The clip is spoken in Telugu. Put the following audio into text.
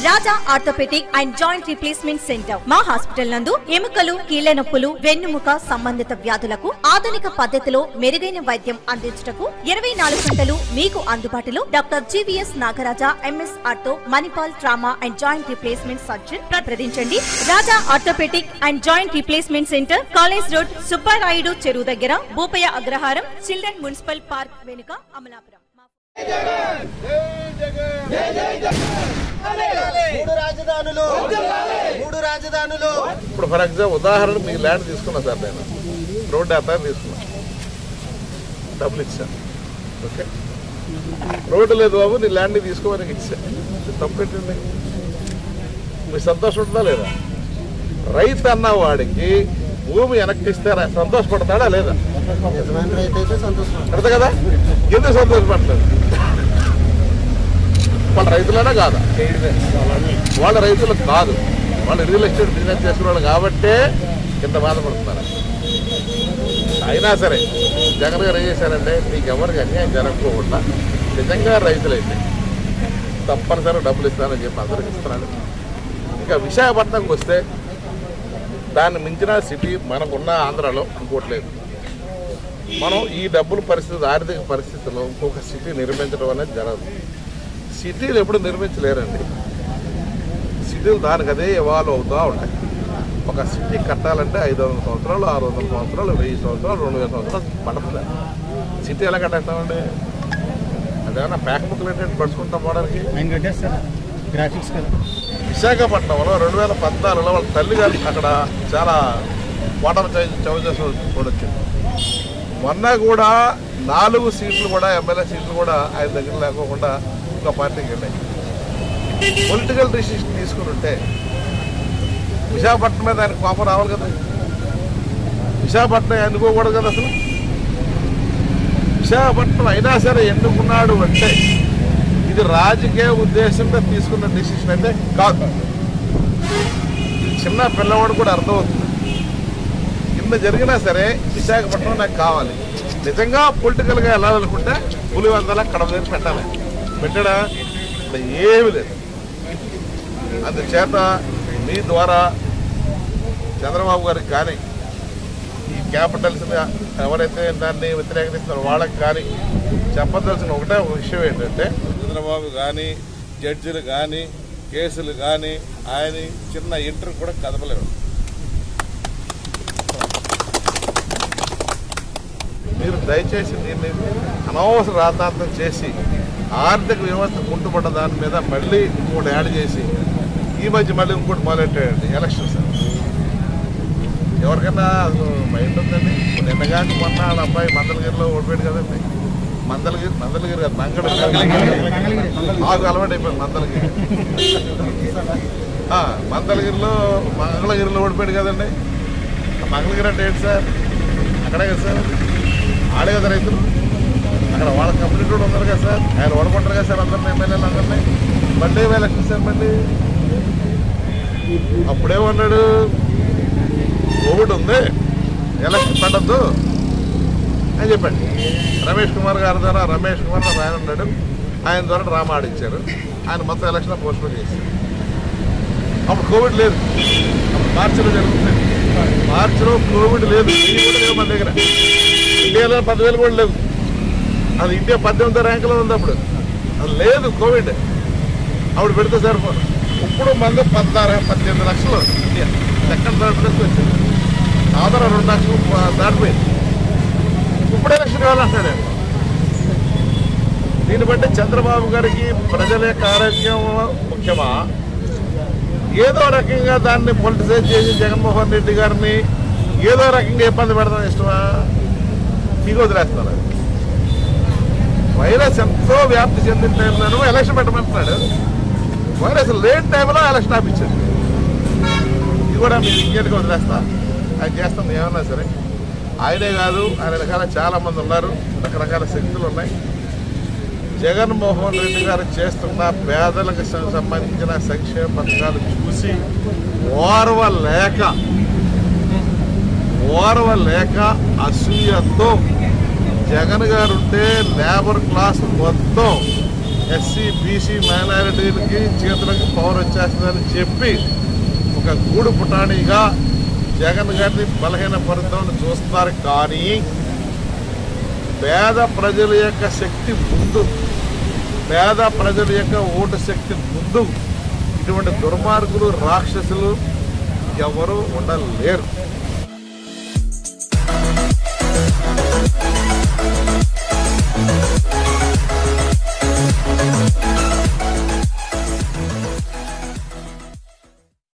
Raja orthopaedic and joint replacement centre మా హాస్పిటల్ నందు ఎముకలు కీళ్ల నొప్పులు వెన్నుముక సంబంధిత వ్యాధులకు ఆధునిక పద్ధతిలో మెరుగైన వైద్యం అందించుటకు ఇరవై నాలుగు గంటలు మీకు అందుబాటులో doctor GVS Nagaraja MS ortho Manipal trauma and joint replacement surgeon ప్రతించండి Raja orthopaedic and joint replacement centre college road Subbarayudu చెరువు దగ్గర Bhupayya Agraharam children municipal park వెనుక అమలాపురం మూడు రాజధానులు మూడు రాజధానులు ఇప్పుడు ఫర్ ఎగ్జాంపుల్ ఉదాహరణ మీ ల్యాండ్ తీసుకున్నా సార్ నేను రోడ్డు అతను తీసుకున్నా డబ్బులు ఇచ్చాను ఓకే రోడ్డు లేదు బాబు నీ ల్యాండ్ తీసుకోమని ఇచ్చా తప్పెట్టింది మీ సంతోషం ఉంటుందా లేదా రైతు అన్న వాడికి భూమి వెనక్కి ఇస్తే రా- సంతోషపడతాడా లేదా యజమాని రైతు అయితే సంతోషం అర్థం కదా ఎందుకు సంతోషపడలేదు వాళ్ళ రైతులనే కాదా వాళ్ళ రైతులు కాదు వాళ్ళు రియల్ ఎస్టేట్ బిజినెస్ చేసుకున్న వాళ్ళు కాబట్టే ఇంత బాధపడుతున్నారు అయినా సరే జగన్ గారు ఏం చేశారంటే మీకు ఎవరికి అన్యాయం జరగకోకుండా నిజంగా రైతులైతే తప్పనిసరిగా డబ్బులు ఇస్తానని చెప్పి అందరికి ఇస్తున్నాడు ఇంకా విశాఖపట్నంకి వస్తే దాన్ని మించిన సిటీ మనకున్న ఆంధ్రాలో ఇంకోటి లేదు మనం ఈ డబ్బుల పరిస్థితి ఆర్థిక పరిస్థితుల్లో ఇంకొక సిటీ నిర్మించడం అనేది జరగదు సిటీలు ఎప్పుడు నిర్మించలేరండి సిటీలు దానికి అదే ఇవాల్వ్ అవుతూ ఉంటాయి ఒక సిటీ కట్టాలంటే ఐదు వందల సంవత్సరాలు ఆరు వందల సంవత్సరాలు వెయ్యి సంవత్సరాలు రెండు వేల సంవత్సరాలు పడుతుంది సిటీ ఎలా కట్టేస్తామండి అదేమన్నా ప్యాక్ బుక్లు ఏంటంటే పడుచుకుంటాం పోవడానికి ఆయన కట్టేస్తారు గ్రాఫిక్స్ కదా విశాఖపట్నంలో రెండు వేల పద్నాలుగులో వాళ్ళ తల్లి గారు అక్కడ చాలా వాటర్ చౌజెస్ కూడా వచ్చింది మొన్న కూడా నాలుగు సీట్లు కూడా ఎమ్మెల్యే సీట్లు కూడా ఆయన దగ్గర లేకోకుండా ఒక పార్టీకి వెళ్ళాయి పొలిటికల్ డిసిషన్ తీసుకుని ఉంటే విశాఖపట్నం మీద ఆయన కోపం రావాలి కదా విశాఖపట్నం ఎన్నుకోకూడదు కదా అసలు విశాఖపట్నం అయినా సరే ఎన్నుకున్నాడు అంటే ఇది రాజకీయ ఉద్దేశంతో తీసుకున్న డిసిషన్ అయితే కాదు ఇది చిన్న పిల్లవాడు కూడా అర్థమవుతుంది కింద జరిగినా సరే విశాఖపట్నం నాకు కావాలి నిజంగా పొలిటికల్గా వెళ్ళాలనుకుంటే పులివందల కడప దగ్గర పెట్టాలి పెట్టడా ఇక్కడ ఏమి లేదు అందుచేత మీ ద్వారా చంద్రబాబు గారికి కానీ ఈ క్యాపిటల్స్ ఎవరైతే దాన్ని వ్యతిరేకిస్తున్నారో వాళ్ళకి కానీ చెప్పదలసిన ఒకటే ఒక విషయం ఏంటంటే చంద్రబాబు కానీ జడ్జిలు కానీ కేసులు కానీ ఆయన చిన్న ఇంటర్ కూడా కదపలేరు మీరు దయచేసి దీన్ని అనవసర రాతాంతం చేసి ఆర్థిక వ్యవస్థ కుంటుపడ్డ దాని మీద మళ్ళీ ఇంకోటి యాడ్ చేసి ఈ మధ్య మళ్ళీ ఇంకోటి మొదలెట్టాయండి ఎలక్షన్స్ ఎవరికైనా అసలు మైండ్ ఉందండి నిన్నగాక మొన్న వాళ్ళ అబ్బాయి మందలగిరిలో ఓడిపోయాడు కదండి మందలగిరి మందలగిరి కాదు మంగళ నాకు అలవాటు అయిపోయింది మందలగిరి ఆ, మందలగిరిలో మంగళగిరిలో ఓడిపోయాడు కదండి ఆ మంగళగిరి అంటే ఏంటి సార్ అక్కడే కదా సార్ ఆడే కదా రైతులు అక్కడ వాళ్ళ కంప్లీట్ కూడా ఉన్నారు కదా సార్ ఆయన ఓడకుంటారు కదా సార్ అందరినీ ఎమ్మెల్యేలు అందరినీ మళ్ళీ ఎలక్షన్ సార్ మళ్ళీ అప్పుడేమన్నాడు కోవిడ్ ఉంది ఎలక్షన్ పెట్టద్దు అని చెప్పండి రమేష్ కుమార్ గారి ద్వారా రమేష్ కుమార్ అని ఆయన ఉన్నాడు ఆయన ద్వారా డ్రామా ఆడించారు ఆయన మొత్తం ఎలక్షన్ పోస్ట్పోన్ చేశారు అప్పుడు కోవిడ్ లేదు అప్పుడు మార్చిలో జరుగుతుంది మార్చిలో కోవిడ్ లేదు ఇది కూడా లేవు మన దగ్గర ఇండియాలో పదివేలు కూడా లేవు అది ఇండియా పద్దెనిమిదో ర్యాంకులో ఉంది అప్పుడు అది లేదు కోవిడ్ అప్పుడు పెడితే సరిపోదు ఇప్పుడు మంది పద్నాలుగు పద్దెనిమిది లక్షలు ఇండియా సెకండ్ థర్డ్ ప్లేస్కి వచ్చింది ఆధార రెండు లక్షలు ప- దాటిపోయింది ఇప్పుడు ఎలక్షన్ కావాలంటాడు ఆయన. దీన్ని బట్టి చంద్రబాబు గారికి ప్రజల యొక్క ఆరోగ్యం ముఖ్యమా ఏదో రకంగా దాన్ని పొలిటిసైజ్ చేసి జగన్మోహన్ రెడ్డి గారిని ఏదో రకంగా ఇబ్బంది పెడతాం ఇష్టమా మీకు వదిలేస్తున్నారు అది. వైరస్ ఎంతో వ్యాప్తి చెందిన టైంలోనూ ఎలక్షన్ పెట్టమంటున్నాడు వైరస్ లేట్ టైంలో ఎలక్షన్ ఆపించాడు ఇది కూడా మీరు ఇంకేటికి వదిలేస్తా అది చేస్తాం ఏమన్నా సరే ఆయనే కాదు ఆయన రకాల చాలా మంది ఉన్నారు రకరకాల శక్తులు ఉన్నాయి జగన్మోహన్ రెడ్డి గారు చేస్తున్న పేదలకు సం- సంబంధించిన సంక్షేమ పథకాలు చూసి ఓర్వలేక ఓర్వలేక అసూయతో జగన్ గారు ఉంటే లేబర్ క్లాస్ మొత్తం ఎస్సీ బీసీ మైనారిటీలకి చేతులకు పవర్ వచ్చేస్తుందని చెప్పి ఒక గూడు పుటాణిగా జగన్ గారిని బలహీనపరుద్దామని చూస్తున్నారు కానీ పేద ప్రజల యొక్క శక్తి ముందు పేద ప్రజల యొక్క ఓటు శక్తి ముందు ఇటువంటి దుర్మార్గులు రాక్షసులు ఎవరు ఉండలేరు